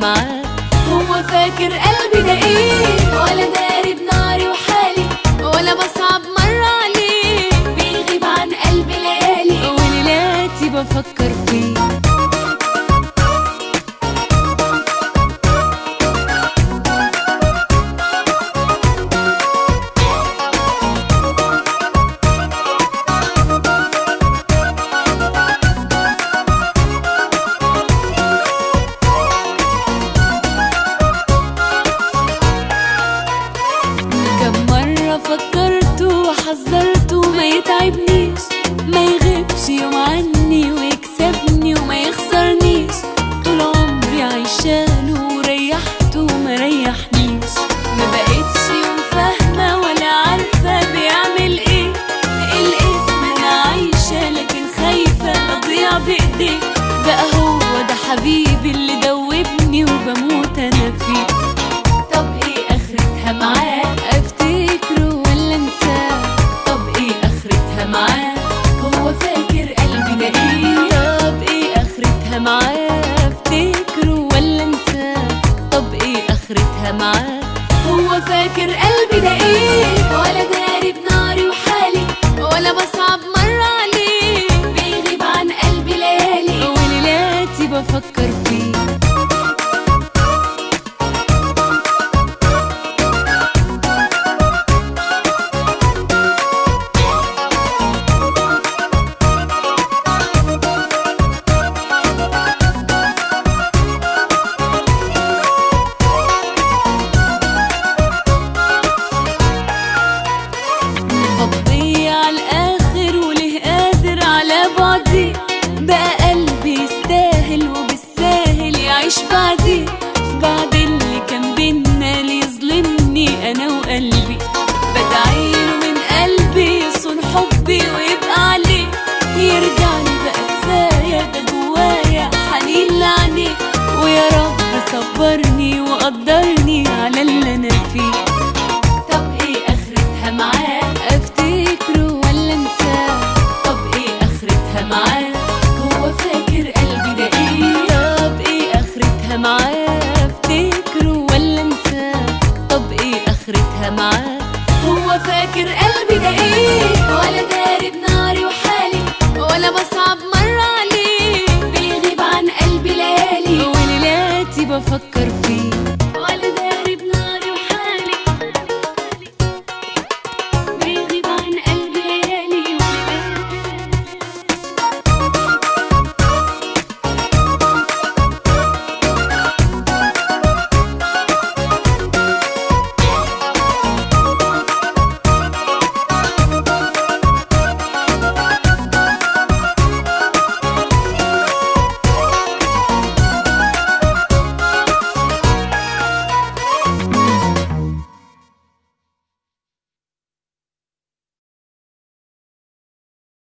معاه هو فاكر قلبي ده ايه ولا داري بناري وحالي ولا بصعب مرة عليه بيغيب عن قلبي ليالي وليلاتي بفكر فيه كم مرة فكرت وحذرت ما يتعبنيش ما يغيبش يوم عني ويكسبني وما يخسرنيش طول عمري عايشاله وريحته وما ريحنيش ما بقتش يوم فاهمة ولا عارفة بيعمل ايه الاسم انا عايشة لكن خايفة اضيع بايديه بقى هو ده حبيبي اللي دوبني وبموت انا فيه طب ايه اخرتها معاه افتكره ولا انساه طب ايه اخرتها معاه هو فاكر قلبي ده ايه طب ايه اخرتها معاه افتكره ولا انساه طب ايه اخرتها معاه هو فاكر قلبي ده ايه ولا داري بناري وحالي ولا بصعب مرة عليه بيغيب عن قلبي ليالي وليلاتي بفكر فيه فضي على الاخر وله قادر على بعدي بقى قلبي يستاهل وبالساهل يعيش بعدي بعد اللي كان بينا ليظلمني انا وقلبي بدعيله من قلبي يصون حبي ويبقى عليه يرجع لي بقى كفايه ده جوايا حنين لعينيه ويا رب صبرني وقدرني على اللي انا فيه طب ايه اخرتها معاه افتكره ولا انساه طب ايه اخرتها معاه هو فاكر قلبي ده ايه طب ايه اخرتها معاه افتكره ولا انساه طب ايه اخرتها معاه هو فاكر قلبي ده ايه ولا داري بناري وحالي ولا بصعب مرة عليه بيغيب عن قلبي ليالي وليلاتي بفكر فيه